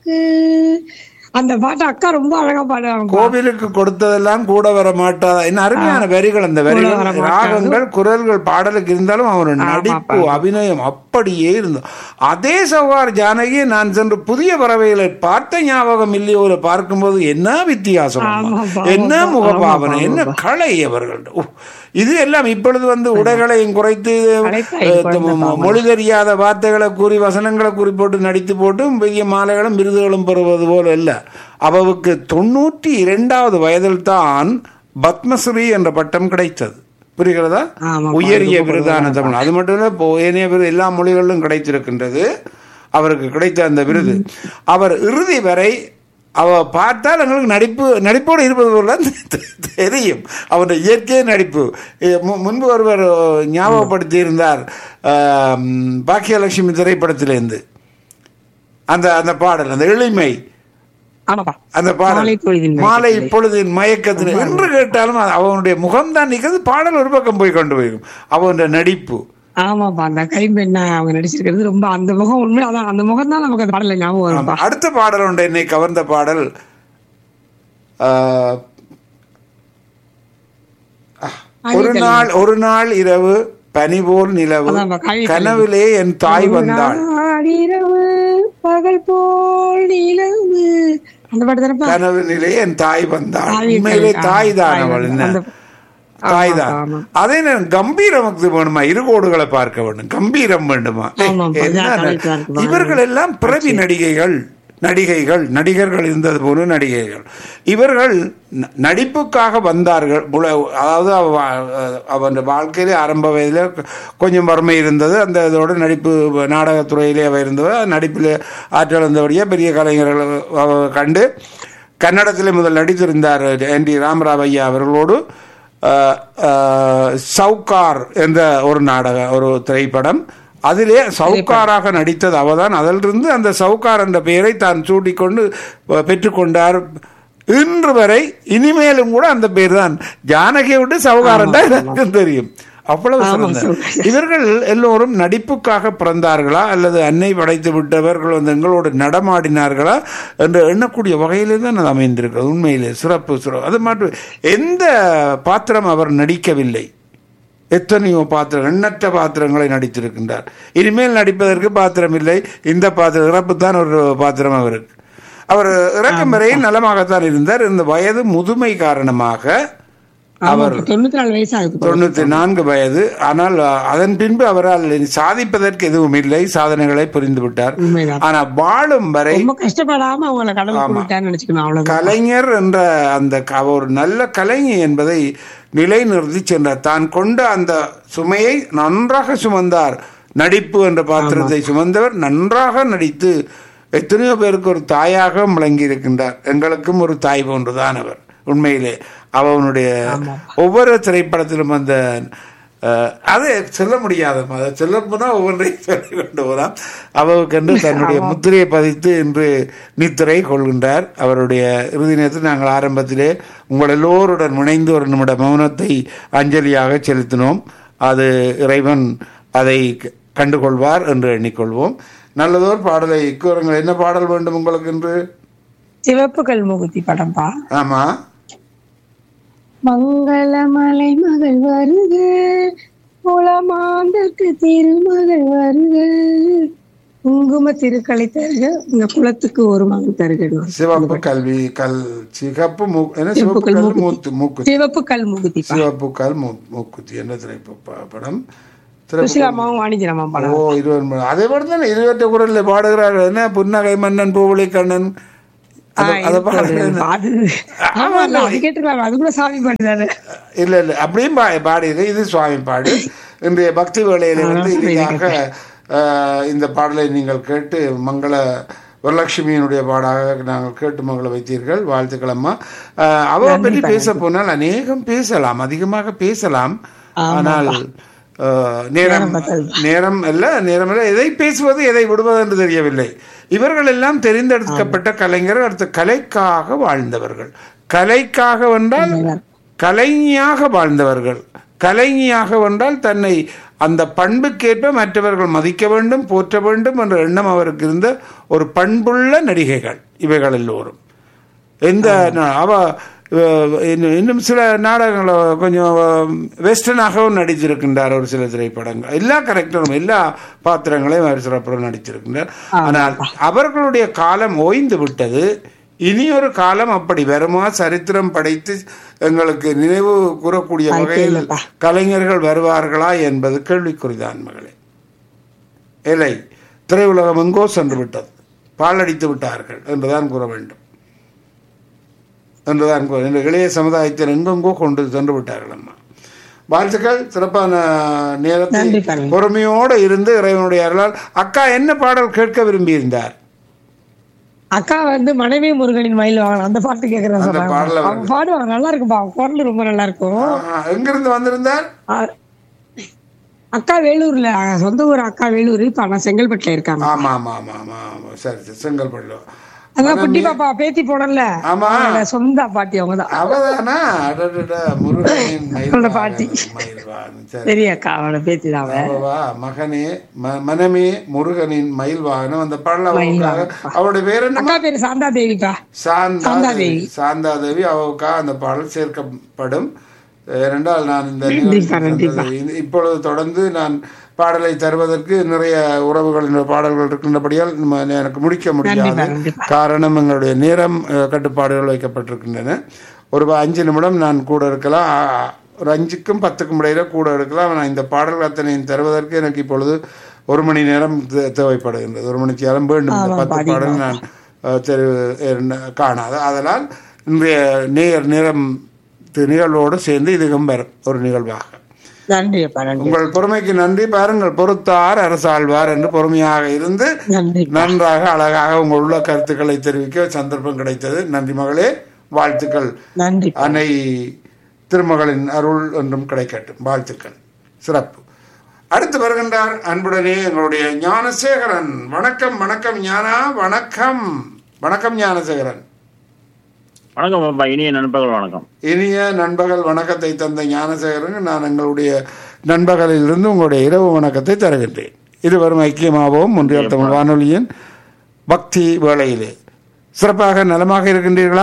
எனக்கு அந்த பாட்டு அக்கா ரொம்ப அழகா பாடுவாங்க கோவிலுக்கு கொடுத்ததெல்லாம் கூட வர மாட்டாதா என்ன அருமையான வரிகள் அந்த வரிகள் ராகங்கள் குரல்கள் பாடலுக்கு இருந்தாலும் அவரோட நடிப்பு அபிநயம் அப்படியே இருந்தோம் அதே சவார் ஜானகியை நான் சென்று புதிய பறவைகளை பார்த்த ஞாபகம் இல்லையோ ஒரு பார்க்கும்போது என்ன வித்தியாசம் அம்மா. ஆமாப்பா, என்ன ஆமாப்பா, முகபாவனை ஆமாப்பா, என்ன கலை அவர்கள் உஃப். இது எல்லாம் இப்பொழுது வந்து உடைகளையும் குறைத்து கலைத்தாய் அஹ், குழந்தை மொ- மொழி தெரியாத வார்த்தைகளை கூறி வசனங்களை கூறி போட்டு நடித்து போட்டு பெரிய மாலைகளும் விருதுகளும் பெறுவது போல இல்ல அவவுக்கு தொண்ணூற்றி இரண்டாவது வயதில் தான் பத்மஸ்ரீ என்ற பட்டம் கிடைத்தது புரிகிறதா ஆமாப்பா, உயரிய விருதான தமிழ் அது மட்டும் இல்ல இப்போ ஏனைய விருது எல்லா மொழிகளிலும் கிடைத்திருக்கின்றது அவருக்கு கிடைத்த அந்த விருது அவர் இறுதி வரை அவ பார்த்தால் எங்களுக்கு நடிப்பு நடிப்போடு இருப்பது போல தெ- தெரியும் அவருடைய இயற்கை நடிப்பு இ- மு- முன்பு ஒருவர் ஞாபகப்படுத்தி இருந்தார் ஆம், பாக்கியலட்சுமி திரைப்படத்திலிருந்து அந்த அந்த பாடல் அந்த எளிமை ஆமாப்பா அந்த பாடல் மாலை பொழுதின் மாலை பொழுதின் மயக்கத்தில் என்று கேட்டாலும் அது அவனுடைய முகம்தான் நிற்கிறது பாடல் ஒரு பக்கம் போய் கொண்டு போயிருக்கும் அவனுடைய நடிப்பு ஆமாப்பா அந்த கைம்பெண்ணா அவங்க நடிச்சிருக்கிறது ரொம்ப அந்த முகம் உண்மை அதான் அந்த முகம் தான் நமக்கு அந்த பாடல ஞாபகம் வரும்பா அடுத்த பாடல் உண்டு என்னை கவர்ந்த பாடல் ஆ, ஒரு நாள் ஒரு நாள் இரவு பனி போல் நிலவு அதான்ப்பா, காவிரி கனவிலே என் தாய் வந்தாள் நாடிரவு பகல் போல் நிலவு அந்த பாட்டு தானப்பா கனவினிலே என் தாய் வந்தாள் காவிரி உண்மையிலே கனவு, தாய் தான் தாய் அவள் என்ன அந்த- தாய் தான் ஆமா. அதே நேரம் கம்பீரம் வேணுமா இரு கோடுகளை பார்க்க வேண்டும் கம்பீரம் வேண்டுமா ஆமாப்பா, என்ன அதான் கரெக்டா இருக்கு. இவர்கள் எல்லாம் பிறவி நடிகைகள் நடிகைகள் நடிகர்கள் இருந்தது போல நடிகைகள் இவர்கள் ந- நடிப்புக்காக வந்தார்கள் புல- அதாவது அவ- அவன் வாழ்க்கையிலே ஆரம்ப வயதில் கொஞ்சம் வறுமை இருந்தது அந்த இதோட நடிப்பு நாடகத்துறையிலே அவ இருந்தவ நடிப்பில் ஆற்றல் இருந்தபடியே பெரிய கலைஞர்கள் அவ கண்டு கன்னடத்திலே முதல் நடித்திருந்தார் என் டி ராமராவ் ஐயா அவர்களோடு அஹ், அஹ், சவுகார் என்ற ஒரு நாடக ஒரு திரைப்படம் அதிலே சவுக்காராக நடித்தது அவதான் அதிலிருந்து அந்த சவுக்கார் என்ற பெயரை தான் சூட்டிக்கொண்டு அஹ், பெற்றுக்கொண்டார் இன்று வரை இனிமேலும் கூட அந்த பேர் தான் ஜானகியை விட்டு சவுகாரன் தான் எனக்கு தெரியும் அவ்வளவு சிறந்த இவர்கள் எல்லோரும் நடிப்புக்காக பிறந்தார்களா அல்லது அன்னை படைத்து விட்டவர்கள் வந்து எங்களோடு நடமாடினார்களா என்று எண்ணக்கூடிய வகையிலே தான் அது அமைந்திருக்கிறது உண்மையிலே சிறப்பு சிறப்பு அது மட்டும் எந்த பாத்திரம் அவர் நடிக்கவில்லை எத்தனையோ பாத்திரம் எண்ணற்ற பாத்திரங்களை நடித்திருக்கின்றார் இனிமேல் நடிப்பதற்கு பாத்திரம் இல்லை இந்த பாத்திரம் இறப்பு தான் ஒரு பாத்திரம் அவருக்கு அவர் இறக்கும் வரையில் நலமாகத்தான் இருந்தார் இந்த வயது முதுமை காரணமாக அவர் தொண்ணூத்தி நாலு வயசு ஆகுது தொண்ணூத்தி நான்கு வயது ஆனால் அஹ், அதன் பின்பு அவரால் சாதிப்பதற்கு எதுவும் இல்லை சாதனைகளை புரிந்து விட்டார் உண்மைதான் ஆனா வாழும் வரை ரொம்ப கஷ்டப்படாம அவங்கள கடவுள் கொடுத்தான்னு நினைச்சுக்கணும் அவ்வளவுதான் கலைஞர் என்ற அந்த க- ஒரு நல்ல கலைஞி என்பதை நிலைநிறுத்தி சென்றார் தான் கொண்ட அந்த சுமையை நன்றாக சுமந்தார் நடிப்பு என்ற பாத்திரத்தை சுமந்தவர் நன்றாக நடித்து எத்தனையோ பேருக்கு ஒரு தாயாக விளங்கி இருக்கின்றார் எங்களுக்கும் ஒரு தாய் போன்றுதான் அவர் உண்மையிலே அவனுடைய ஒவ்வொரு திரைப்படத்திலும் அந்த அஹ், அது சொல்ல முடியாது அதை சொல்ல போனால் ஒவ்வொன்றையும் சொல்லி கொண்டு போகலாம் அவருக்கென்று தன்னுடைய முத்திரையை பதித்து இன்று நித்திரை கொள்கின்றார் அவருடைய இறுதி நேரத்தில் நாங்கள் ஆரம்பத்திலே உங்கள் எல்லோருடன் இணைந்து ஒரு நிமிட மௌனத்தை அஞ்சலியாக செலுத்தினோம் அது இறைவன் அதை க- கண்டுகொள்வார் என்று எண்ணிக்கொள்வோம் நல்லதோர் பாடலை கூறுங்கள் என்ன பாடல் வேண்டும் உங்களுக்கு என்று சிவப்பு கல் முகுத்தி படம்பா ஆமா மங்களமலை மகள் வருக குளமாந்தற்கு திருமகள் வருக குங்கும திருக்களை தருக உங்க குலத்துக்கு ஒரு மகன் தருக சிவப்பு கல்வி கல் சிகப்பு மூ என்ன சிவப்பு கல் கல் மூத்து மூக்குத்தி சிவப்பு கல் முகுத்தி சிவப்பு கல் மூ மூக்குத்தி என்ன திரைப்ப ப- படம் திரை- சுசிலாமாவும் வாணிஜரமா ஓ படம் இருவர் ம- அதே மாதிரி தானே இருவற்ற குரல்ல பாடுகிறார் என்ன புன்னகை மன்னன் பூவளி கண்ணன் ஆ, அத- அத இது பாடுறது போடுறது. அது ஆமா இல்ல, அது கேட்டுக்கலாம் அது கூட சாமி பாடுறாரு இல்ல இல்ல அப்படியும் பா பாடியது இது சுவாமி பாடு இன்றைய பக்தி வேளையில வந்து இதுக்காக அஹ், இந்த பாடலை நீங்கள் கேட்டு மங்கள வரலட்சுமியினுடைய பாடாக நாங்கள் கேட்டு மங்கள வைத்தீர்கள் வாழ்த்துக்கள் அம்மா அஹ், அவ பற்றி பேச போனால் அநேகம் பேசலாம் அதிகமாக பேசலாம் ஆனால் அஹ், நேரம் நேரம் அல்ல நேரம் அல்ல எதை பேசுவது எதை விடுவது என்று தெரியவில்லை இவர்கள் எல்லாம் தெரிந்தெடுக்கப்பட்ட கலைஞர்கள் அடுத்த கலைக்காக வாழ்ந்தவர்கள் கலைக்காக வந்தால் கலைஞியாக வாழ்ந்தவர்கள் கலைஞியாக வந்தால் தன்னை அந்த பண்புக்கேற்ப மற்றவர்கள் மதிக்க வேண்டும் போற்ற வேண்டும் என்ற எண்ணம் அவருக்கு இருந்த ஒரு பண்புள்ள நடிகைகள் இவைகள் எல்லோரும் எந்த நா- அவ அஹ், இன்னும் இன்னும் சில நாடகங்கள கொஞ்சம் வெஸ்டர்னாகவும் நடிச்சிருக்கின்றார் ஒரு சில திரைப்படங்கள் எல்லா கரெக்டரும் எல்லா பாத்திரங்களையும் அவர் சிறப்புடன் நடிச்சிருக்கின்றார் ஆனால் அவர்களுடைய காலம் ஓய்ந்து விட்டது இனி ஒரு காலம் அப்படி வருமா சரித்திரம் படைத்து எங்களுக்கு நினைவு கூறக்கூடிய வகையில் இல்லப்பா. கலைஞர்கள் வருவார்களா என்பது கேள்விக்குறிதான் மகளே இல்லை திரையுலகம் எங்கோ சென்று விட்டது பாலடித்து விட்டார்கள் என்றுதான் கூற வேண்டும் என்றுதான் கூற இந்த இளைய சமுதாயத்தில் எங்கெங்கோ கொண்டு சென்று விட்டார்கள் அம்மா வாழ்த்துக்கள் சிறப்பான நேரத்தை நன்றி, கண்ணன். பொறுமையோடு இருந்து இறைவனுடைய அருளால் அக்கா என்ன பாடல் கேட்க விரும்பியிருந்தார் அக்கா வந்து மனைவி முருகனின் மயில் வாங்கலாம் அந்த பாட்டு கேக்குறேன் அந்த சொன்னாங்க பாடல அவங்க பாடுவாங்க நல்லா இருக்குப்பா அவங்க குரல் ரொம்ப நல்லா இருக்கும் ஆஹா, எங்கிருந்து வந்திருந்தார் ஆ, அக்கா வேலூர்ல சொந்த ஊர் அக்கா வேலூர் இப்ப ஆனா செங்கல்பட்டுல இருக்காங்க ஆமா ஆமா ஆமா ஆமா ஆமா சரி சரி செங்கல்பட்டு அதான் குட்டி பாப்பா பேத்தி போனல ஆமா சொந்த பாட்டி அவங்கதான் அவதானா அடடடா, முருகனின் மயில் அவளோட பாட்டி. வாகனம், மயில் வாகனம். சரி பெரிய அக்கா அவளோட பேத்தி தான் அவ அவவா, மகனே ம- மனமே முருகனின் மயில் வாகனம் அந்த பாடல அவளுக்காக அவருடைய பேர் என்ன அக்கா பேரு சாந்தா தேவிக்கா சாந்தா சாந்தாதேவி. தேவி சாந்தாதேவி அவளுக்காக அந்த பாடல் சேர்க்கப்படும் ஏனென்றால் நான் இந்த நன்றிப்பா, நிகழ்ச்சி நன்றிப்பா. தந்தது. இந்த- இப்பொழுது தொடர்ந்து நான் பாடலை தருவதற்கு நிறைய உறவுகளின் பாடல்கள் இருக்கின்றபடியால் நம்ம எனக்கு முடிக்க முடியாது நன்றிப்பா, நன்றிப்பா. காரணம் எங்களுடைய நேரம் அஹ், கட்டுப்பாடுகள் வைக்கப்பட்டிருக்கின்றன ஒரு அஞ்சு நிமிடம் நான் கூட இருக்கலாம் ஆ, ஒரு அஞ்சுக்கும் பத்துக்கும் இடையில கூட இருக்கலாம் நான் இந்த பாடல்கள் அத்தனையும் தருவதற்கு எனக்கு இப்பொழுது ஒரு மணி நேரம் தே- தேவைப்படுகின்றது ஒரு மணிக்கு நேரம் வேண்டும் இந்த ஆமாம், பத்து பாடி பாடல் நான் அஹ், தெரு என்ன- காணாது அதனால் இன்றைய நேர் நிறம் தி- நிகழ்வோடு சேர்ந்து இதுவும் வரும் ஒரு நிகழ்வாக நன்றி அப்பா நன்றி உங்கள் பொறுமைக்கு நன்றி பாருங்கள் பொறுத்தார் அரசாழ்வார் என்று பொறுமையாக இருந்து நன்றி நன்றாக அழகாக உங்கள் உள்ள கருத்துக்களை தெரிவிக்க சந்தர்ப்பம் கிடைத்தது நன்றி மகளே வாழ்த்துக்கள் நன்றி அன்னை திருமகளின் அருள் என்றும் கிடைக்கட்டும் வாழ்த்துக்கள் சிறப்பு அடுத்து வருகின்றார் அன்புடனே எங்களுடைய ஞானசேகரன் வணக்கம் வணக்கம் ஞானா வணக்கம் வணக்கம் ஞானசேகரன் வணக்கம் பாப்பா இனிய நண்பர்கள் வணக்கம் இனிய நண்பகல் வணக்கத்தை தந்த ஞானசேகரன் நான் எங்களுடைய நண்பகலில் இருந்து உங்களுடைய இரவு வணக்கத்தை தருகின்றேன் இருவரும் ஐக்கியமாகவும் ஒன்றியல் தமிழ் வானொலியின் பக்தி வேளையிலே சிறப்பாக நலமாக இருக்கின்றீர்களா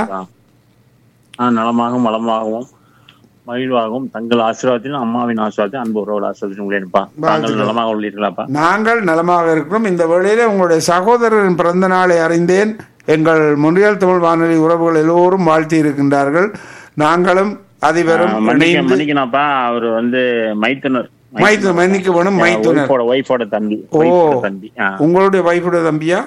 ஆ நலமாகவும் வளமாகவும் மகிழ்வாகவும் தங்கள் ஆசீர்வாதத்திலும் அம்மாவின் ஆசீர்வாதத்தையும் அன்பு உறவுகள் ஆசீர்வாதத்திலும் உள்ளேன்ப்பா தாங்கள் நலமாக உள்ளீர்களாப்பா நாங்கள் நலமாக இருக்கிறோம் இந்த வேளையிலே உங்களுடைய சகோதரரின் பிறந்த நாளை அறிந்தேன் எங்கள் முன்றியல் தமிழ் வானொலி உறவுகள் எல்லோரும் வாழ்த்தி இருக்கின்றார்கள் நாங்களும் அதிபரும் மன்னிக்க இணைந்து மன்னிக்கணாப்பா அவர் வந்து மைத்துனர் மைத்து மன்னிக்க வேணும் மைத்துனர் ஒய்ஃபோட ஒய்ஃபோட தம்பி ஓ ஒய்ஃபோட தம்பி ஆ, உங்களுடைய வைஃபுடைய தம்பியா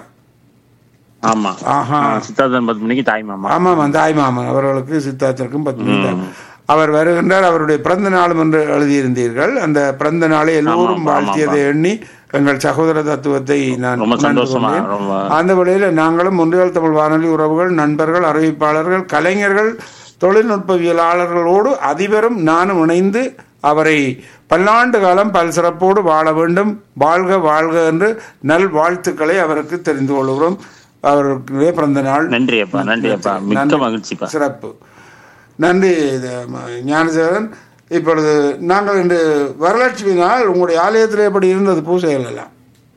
ஆமா ஆஹா ஆ, சித்தார்த்தன் பத்து மணிக்கு தாய் மாமா ஆமாம் தாய் மாமன் அவர்களுக்கு சித்தார்த்தருக்கும் பத்மினி தான். அவர் வருகின்றார் அவருடைய பிறந்த நாளும் என்று எழுதியிருந்தீர்கள் அந்த பிறந்த நாளை எல்லோரும் ஆமாம், வாழ்த்தியதை எண்ணி எங்கள் சகோதர தத்துவத்தை நான் ரொம்ப உணர்ந்து சந்தோஷமா கொண்டேன். ரொம்ப அந்த வழியில் நாங்களும் ஒன்றியல் தமிழ் வானொலி உறவுகள் நண்பர்கள் அறிவிப்பாளர்கள் கலைஞர்கள் தொழில்நுட்பவியலாளர்களோடு அதிபரும் நானும் இணைந்து அவரை பல்லாண்டு காலம் பல் சிறப்போடு வாழ வேண்டும் வாழ்க வாழ்க என்று நல் வாழ்த்துக்களை அவருக்கு தெரிந்து கொள்கிறோம் அவருக்கு பிறந்த நாள் நன்றி அப்பா நன்றி அப்பா மிக்க நன்றி. மகிழ்ச்சிப்பா சிறப்பு நன்றி இது, ம- ஞானசேகரன் இப்பொழுது நாங்கள் இன்று வரலட்சுமி நாள் உங்களுடைய ஆலயத்தில் எப்படி இருந்தது பூஜைகள் எல்லாம்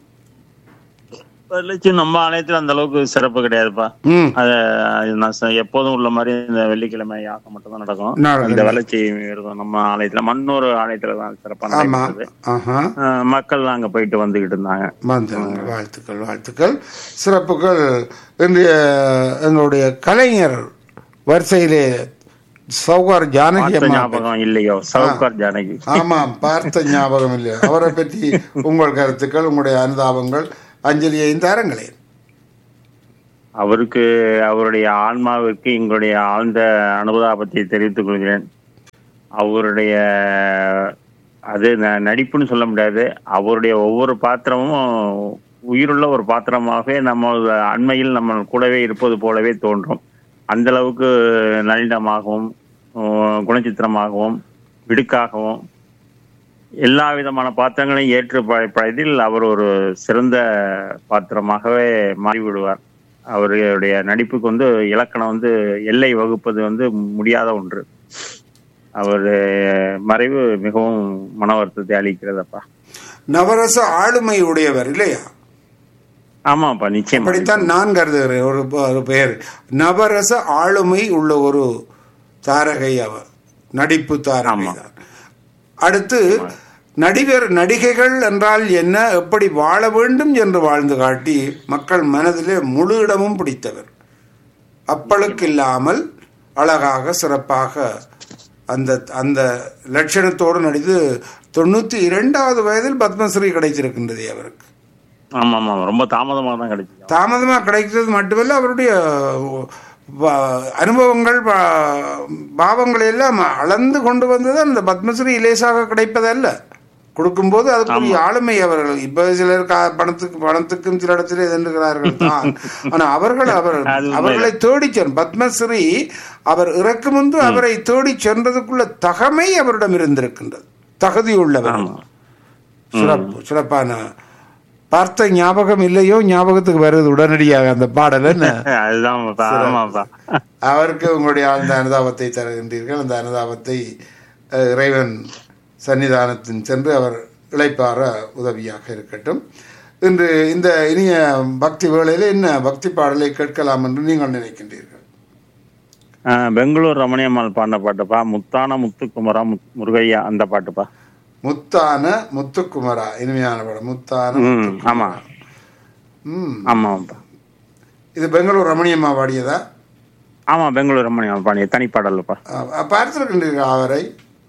வரலட்சுமி நம்ம ஆலயத்துல அந்த அளவுக்கு சிறப்பு கிடையாதுப்பா ம் அது அது நான் ச- எப்போதும் உள்ள மாதிரி இந்த வெள்ளிக்கிழமை யாகம் மட்டும் தான் நடக்கும் நடக்கும். இந்த வளர்ச்சி இருக்கும் நம்ம ஆலயத்துல மண்ணூர் ஆலயத்துல தான் சிறப்பான ஆமா நடக்குது. ஆஹா அஹ் மக்கள் அங்க போயிட்டு வந்துகிட்டு இருந்தாங்க வந்தாங்க வாழ்த்துக்கள் வாழ்த்துக்கள் சிறப்புகள் இன்றைய எங்களுடைய கலைஞர் வரிசையிலே சௌகார் ஜானகி பார்த்த அம்மா ஞாபகம் இல்லையோ சவுகார் ஜானகி ஆமாம் பார்த்த ஞாபகம் இல்லை அவரை பற்றி உங்கள் கருத்துக்கள் உங்களுடைய அனுதாபங்கள் அஞ்சலியையும் தாருங்களேன் அவருக்கு அவருடைய ஆன்மாவிற்கு எங்களுடைய ஆழ்ந்த அனுதாபத்தை தெரிவித்துக் கொள்கிறேன் அவருடைய அது ந- நடிப்புன்னு சொல்ல முடியாது அவருடைய ஒவ்வொரு பாத்திரமும் உயிருள்ள ஒரு பாத்திரமாகவே நம்ம அண்மையில் நம்ம கூடவே இருப்பது போலவே தோன்றும் அந்த அளவுக்கு நளினமாகவும் உம், குணச்சித்திரமாகவும் விடுக்காகவும் எல்லா விதமான பாத்திரங்களையும் ஏற்று ப- பழதில் அவர் ஒரு சிறந்த பாத்திரமாகவே மாறிவிடுவார் அவருடைய நடிப்புக்கு வந்து இலக்கணம் வந்து எல்லை வகுப்பது வந்து முடியாத ஒன்று அவர் மறைவு மிகவும் மன வருத்தத்தை அளிக்கிறதப்பா நவரச ஆளுமை உடையவர் இல்லையா ஆமாப்பா நிச்சயமா அப்படித்தான் நான் கருதுகிறேன் ஒரு ஒரு பெயர் நவரச ஆளுமை உள்ள ஒரு தாரகை அவர் நடிப்பு தாரகை ஆமா. தான் அடுத்து நடிகர் நடிகைகள் என்றால் என்ன எப்படி வாழ வேண்டும் என்று வாழ்ந்து காட்டி மக்கள் மனதிலே முழு இடமும் பிடித்தவர் அப்பளுக்கு இல்லாமல் அழகாக சிறப்பாக அந்த அந்த லட்சணத்தோடு நடித்து தொண்ணூத்தி இரண்டாவது வயதில் பத்மஸ்ரீ கிடைத்திருக்கின்றது அவருக்கு ஆமா ஆமா ரொம்ப தாமதமா தான் கிடைச்சது தாமதமா கிடைத்தது மட்டுமல்ல அவருடைய வ- அனுபவங்கள் பா- பாவங்களை எல்லாம் அளந்து கொண்டு வந்தது அந்த பத்மஸ்ரீ இலேசாக கிடைப்பதல்ல கொடுக்கும்போது அதுக்குரிய ஆளுமை அவர்கள் இப்ப சிலர் கா- பணத்துக்கு பணத்துக்கும் சில இடத்துல எதிர்க்கிறார்கள் தான் ஆனா அவர்கள் அவர் அது உண்மைதான். அவர்களை தேடி சென் பத்மஸ்ரீ அவர் இறக்கும் முன்பு அவரை தேடி சென்றதுக்குள்ள தகமை அவரிடம் இருந்திருக்கின்றது தகுதியுள்ளவர் ஆமா சிறப்பு சிறப்பான பார்த்த ஞாபகம் இல்லையோ ஞாபகத்துக்கு வருது உடனடியாக அந்த பாடல் என்ன அதுதான்ப்பா ஆமாப்பா அவருக்கு உங்களுடைய ஆழ்ந்த அனுதாபத்தை தருகின்றீர்கள் அந்த அனுதாபத்தை அஹ், இறைவன் சன்னிதானத்தின் சென்று அவர் இளைப்பாற உதவியாக இருக்கட்டும் இன்று இந்த இனிய பக்தி வேளையில என்ன பக்தி பாடலை கேட்கலாம் என்று நீங்கள் நினைக்கின்றீர்கள் ஆஹ், பெங்களூர் ரமணியம்மாள் பாடின பாட்டுப்பா முத்தான முத்துக்குமரா முத்- முருகையா அந்த பாட்டுப்பா முத்தான முத்துக்குமரா இனிமையான படம் முத்தான ம் முத்துக்குமரா. ஆமா ம் ஆமாப்பா இது பெங்களூர் ரமணியம்மா பாடியதா ஆமா பெங்களூர் ரமணியம்மாள் பாடிய தனிப்பாடல்ப்பா அஹ், பார்த்திருக்கின்றீர்கள் அவரை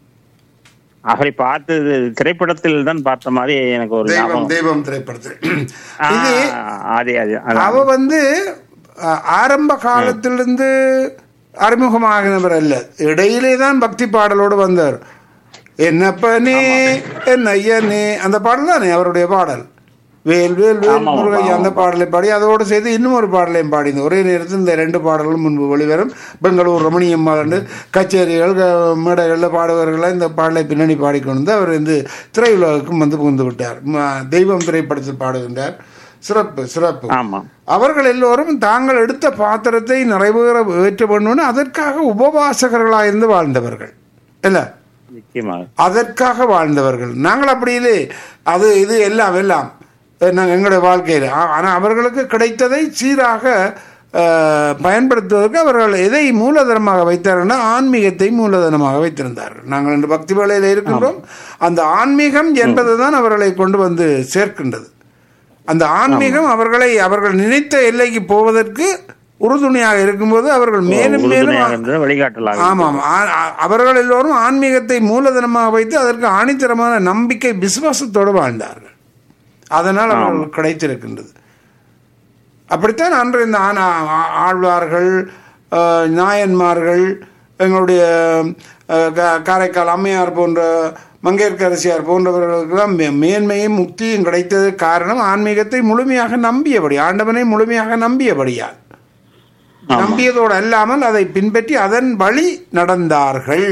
அவரை பார்த்தது திரைப்படத்தில் தான் பார்த்த மாதிரி எனக்கு ஒரு தெய்வம் ஞாபகம் தெய்வம் திரைப்படத்தில் ஆ, இது அதே அது அதான். அவ வந்து அஹ், ஆரம்ப காலத்திலிருந்து அறிமுகமாகினவர் அல்ல இடையிலே தான் பக்தி பாடலோடு வந்தார் என்னப்பனே என் ஐயனே அந்த பாடல் தானே அவருடைய பாடல் வேல் வேல் வேல் ஆமாம், முருகையா அந்த பாடலை பாடி அதோடு சேர்த்து இன்னும் ஒரு பாடலையும் பாடினோம் ஒரே நேரத்தில் இந்த ரெண்டு பாடல்களும் முன்பு வெளிவரும் பெங்களூர் ரமணியம்மாள் கச்சேரிகள் க- மேடைகளில் பாடுவர்கள் இந்த பாடலை பின்னணி பாடிக்கொண்டு வந்து அவர் வந்து திரையுலகுக்கும் வந்து புகுந்து விட்டார் ம- தெய்வம் திரைப்படத்தில் பாடுகின்றார் சிறப்பு சிறப்பு ஆமா அவர்கள் எல்லோரும் தாங்கள் எடுத்த பாத்திரத்தை நிறைவேற ஏற்ற வேண்டும்னு அதற்காக உபவாசகர்களாக இருந்து வாழ்ந்தவர்கள் இல்ல நிச்சயமாக அதற்காக வாழ்ந்தவர்கள் நாங்கள் அப்படி இல்லை அது இது எல்லாம் எல்லாம் நாங்கள் எங்களுடைய வாழ்க்கையில் ஆனால் அவர்களுக்கு கிடைத்ததை சீராக அஹ், பயன்படுத்துவதற்கு அவர்கள் எதை மூலதனமாக வைத்தார்கள்னா ஆன்மீகத்தை மூலதனமாக வைத்திருந்தார்கள் நாங்கள் இன்று பக்தி வேலையில் இருக்கின்றோம் அந்த ஆன்மீகம் என்பதுதான் அவர்களை கொண்டு வந்து சேர்க்கின்றது அந்த ஆன்மீகம் அவர்களை அவர்கள் நினைத்த எல்லைக்கு போவதற்கு உறுதுணையாக இருக்கும்போது அவர்கள் மேலும் மேலும் உறுதுணையாக இருந்தது வழிகாட்டலாக ஆமாம் ஆ- ஆ- அவர்கள் எல்லோரும் ஆன்மீகத்தை மூலதனமாக வைத்து அதற்கு ஆணித்தரமான நம்பிக்கை விசுவாசத்தோடு வாழ்ந்தார்கள் அதனால் அவர்களுக்கு கிடைத்திருக்கின்றது அப்படித்தான் அன்று இந்த ஆனா- ஆ- ஆழ்வார்கள் அஹ், நாயன்மார்கள் எங்களுடைய அஹ், கா- காரைக்கால் அம்மையார் போன்ற மங்கையர்க்கரசியார் போன்றவர்களுக்கெல்லாம் மே- மேன்மையும் முக்தியும் கிடைத்தது காரணம் ஆன்மீகத்தை முழுமையாக நம்பியபடி ஆண்டவனை முழுமையாக நம்பியபடியால் நம்பியதோடு அல்லாமல் அதை பின்பற்றி அதன் வழி நடந்தார்கள்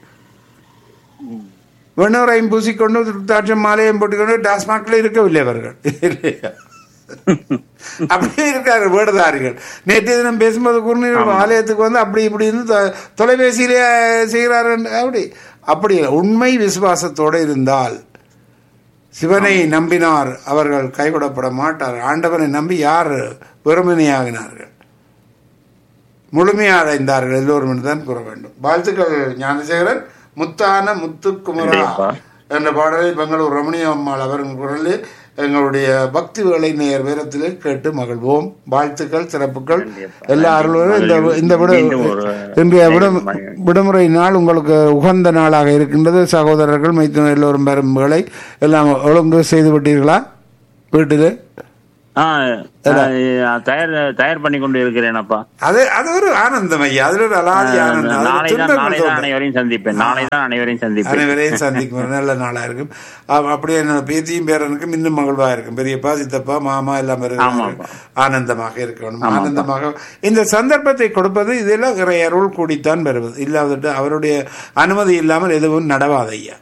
வெண்ணூரையும் பூசிக்கொண்டு திருத்தாட்சம் மாலையும் போட்டுக்கொண்டு டாஸ்மாக்ல இருக்கவில்லை அவர்கள் இல்லையா? அப்படியே இருக்காரு வேடதாரிகள் நேற்று தினம் பேசும்போது குறுநீர் ஆலயத்துக்கு வந்து அப்படி இப்படி இருந்து தொ- தொலைபேசியிலே செய்கிறாரு அப்படி அப்படி இல்லை. உண்மை விசுவாசத்தோடு இருந்தால் சிவனை நம்பினார் அவர்கள் கைவிடப்பட மாட்டார் ஆண்டவனை நம்பி யார் வெறுமனையாகினார்கள் முழுமையாக அடைந்தார்கள் எல்லோரும் என்று தான் கூற வேண்டும் வாழ்த்துக்கள் ஞானசேகரன் முத்தான முத்துக்குமரா நன்றிப்பா. என்ற பாடலை பெங்களூர் ரமணிய அம்மாள் அவரின் குரலில் எங்களுடைய பக்தி வேலை நேயர் வீரத்திலே கேட்டு மகிழ்வோம் வாழ்த்துக்கள் சிறப்புகள் நன்றிப்பா. எல்லா அருளும் இந்த இந்த விட மீண்டும் ஒரு இன்றைய விடும் மகிழ்ச்சி. விடுமுறை நாள் உங்களுக்கு உகந்த நாளாக இருக்கின்றது சகோதரர்கள் மைத்துனர் எல்லோரும் பெறும் வேலை எல்லாம் ஒழுங்கு செய்து விட்டீர்களா வீட்டில் ஆ, ஆ, தயார் தயார் பண்ணி கொண்டு இருக்கிறேனப்பா அது அது ஒரு ஆனந்தம் ஐயா அதுல ஒரு அலாதி ஆனந்தம் அதுல நாளை தான் துன்பங்கள் நாளை தான் தோன்றும். அனைவரையும் சந்திப்பேன் நாளை தான் அனைவரையும் சந்திப்பேன் அனைவரையும் சந்திக்கும் ஒரு நல்ல நாளா இருக்கும் அ- அப்படியே என்னோட பேத்தியும் பேரனுக்கும் இன்னும் மகிழ்வா இருக்கும் பெரியப்பா சித்தப்பா மாமா எல்லாம் வருகிறார்கள். ஆமாப்பா. ஆனந்தமாக இருக்கணும் ஆனந்தமாக இந்த சந்தர்ப்பத்தை கொடுப்பது இதெல்லாம் இறை அருள் கூடித்தான் வருவது இல்லாவிட்டு அவருடைய அனுமதி இல்லாமல் எதுவும் நடவாது ஐயா